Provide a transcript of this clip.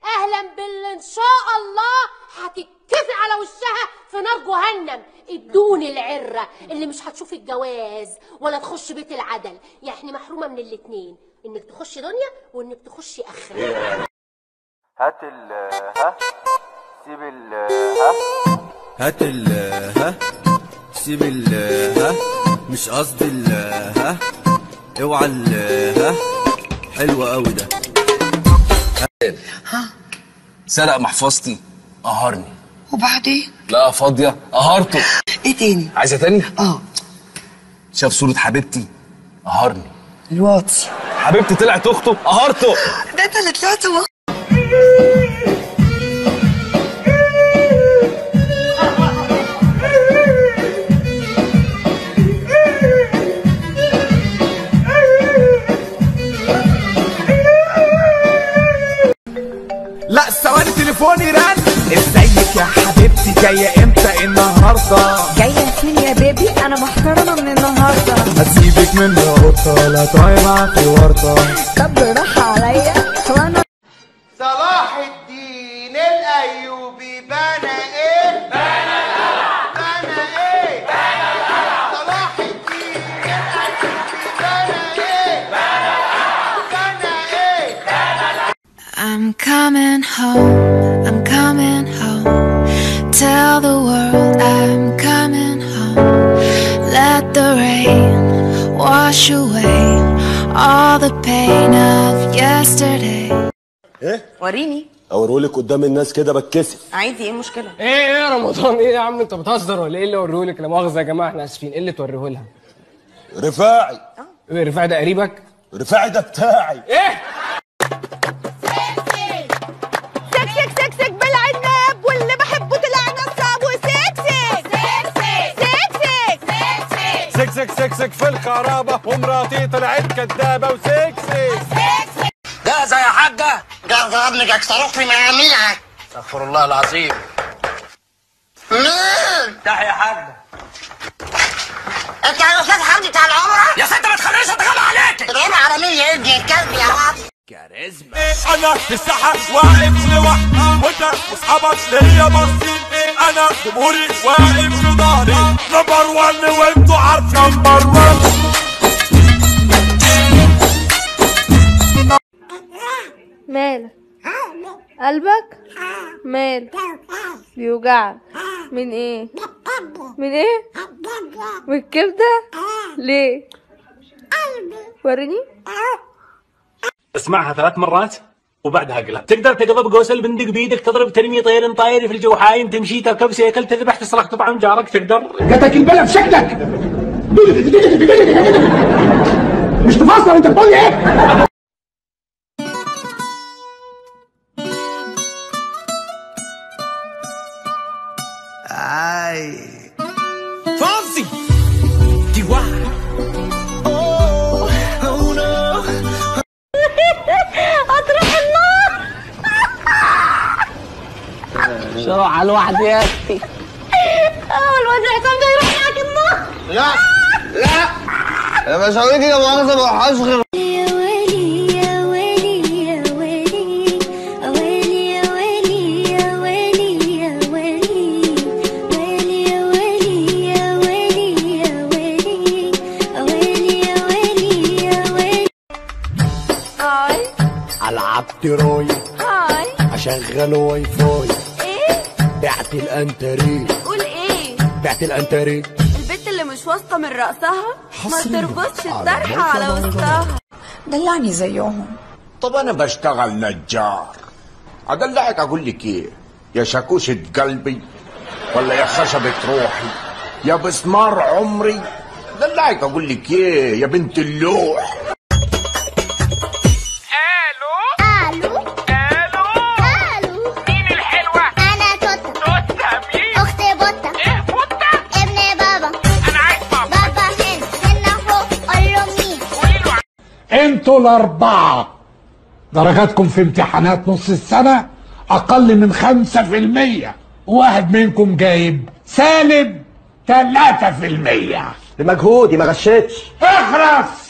اهلا باللي ان شاء الله هتتكفي على وشها في نار جهنم ادوني العره اللي مش هتشوف الجواز ولا تخش بيت العدل يعني محرومه من الاتنين انك تخشي دنيا وانك تخشي اخره هات ال ها سيب ال ها هات ال ها سيب ال ها مش قصدي ال ها اوعى ال ها حلو قوي ده سرق محفظتي قهرني وبعدين لا فاضيه قهرته ايه تاني عايزه تاني اه شاف صوره حبيبتي قهرني الواطي حبيبتي طلعت اخته قهرته ده انت اللي طلعت و... لا ثواني تليفوني رن ازيك يا حبيبتي جايه امتى النهارده جاية فين يا بيبي انا محترمة من النهاردة هسيبك من قطه لا تقعي معاك في ورطه طب بالراحة عليا وانا صلاح الدين الايوبي بنى ايه بنى القلعه بنى ايه بنى القلعه صلاح الدين الايوبي بنى ايه بنى القلعه بنى ايه I'm coming home, I'm coming home. Tell the world I'm coming home. Let the rain wash away all the pain of yesterday. وريني اوريهولك قدام الناس كده بتكسف عادي ايه المشكلة ايه ايه يا رمضان ايه يا عم انت بتهزر ولا ايه اللي اوريهولك لا مؤاخذه يا جماعه احنا اسفين ايه اللي توريهولها رفاعي ايه رفاعي ده قريبك رفاعي ده بتاعي ايه سكسك سكسك بالعناب واللي بحبه طلع نصاب وسكسك سكسك سكسك سكسك سكسك في الخرابه ومراتي طلعت كدابه وسكسك جاهزه يا حاجه جاهزه يا ابنك اكسروك في مياميعك استغفر الله العظيم مين تحيا يا حاجه انت يا استاذ حمدي بتاع العمره يا ست ما تخليش اتغلى عليك تدعي على مين يا ابني الكلب يا واد انا في الساحه واقف لوحدي وانت واصحابك ليا باصين انا جمهوري واقف في ظهري نمبر 1 وانتوا عارفين نمبر 1 مالك قلبك مال بيوجعك من ايه من ايه من الكبدة ليه وريني اسمعها ثلاث مرات وبعدها اقلب تقدر تقضب قوس البندق بيدك تضرب ترمي طير طاير في الجو حايم تمشي تركب سيكل تذبح تسرق طبعا جارك تقدر جاتك البلد شكلك مش تفصل انت بتقول ايه اي فانسي دي واحد اطرح النار شروح على الواحد يا اختي اول ما حسام ده يروح معاك النار لا لا انا مش هوريك يا مؤاخذه ما بحاش غير يا ويلي يا ويلي يا ويلي ويلي يا ويلي يا ويلي يا ويلي ويلي يا ويلي يا ويلي يا ويلي ويلي يا ويلي يا ويلي هاي العب تروي هاي اشغل واي فاي ايه بعت الانتري قول ايه بعت الانتري البت اللي مش واثقة من رأسها ما تربطش الطرحة على وسطها دلعني زيهم طب انا بشتغل نجار ادلعك اقول لك ايه يا شاكوشة قلبي ولا يا خشبة روحي يا بسمار عمري دلعك اقول لك ايه يا بنت اللوح الو الو الو مين الحلوة انا توتا توتا مين اختي بوتا ايه بوتا ابن بابا انا عايز بابا بابا هنا هنا فوق قول له مين قولي له انتوا الاربعة درجاتكم في امتحانات نص السنة اقل من خمسة في المية واحد منكم جايب سالب تلاتة في المية بمجهودي ما غشيتش اخرس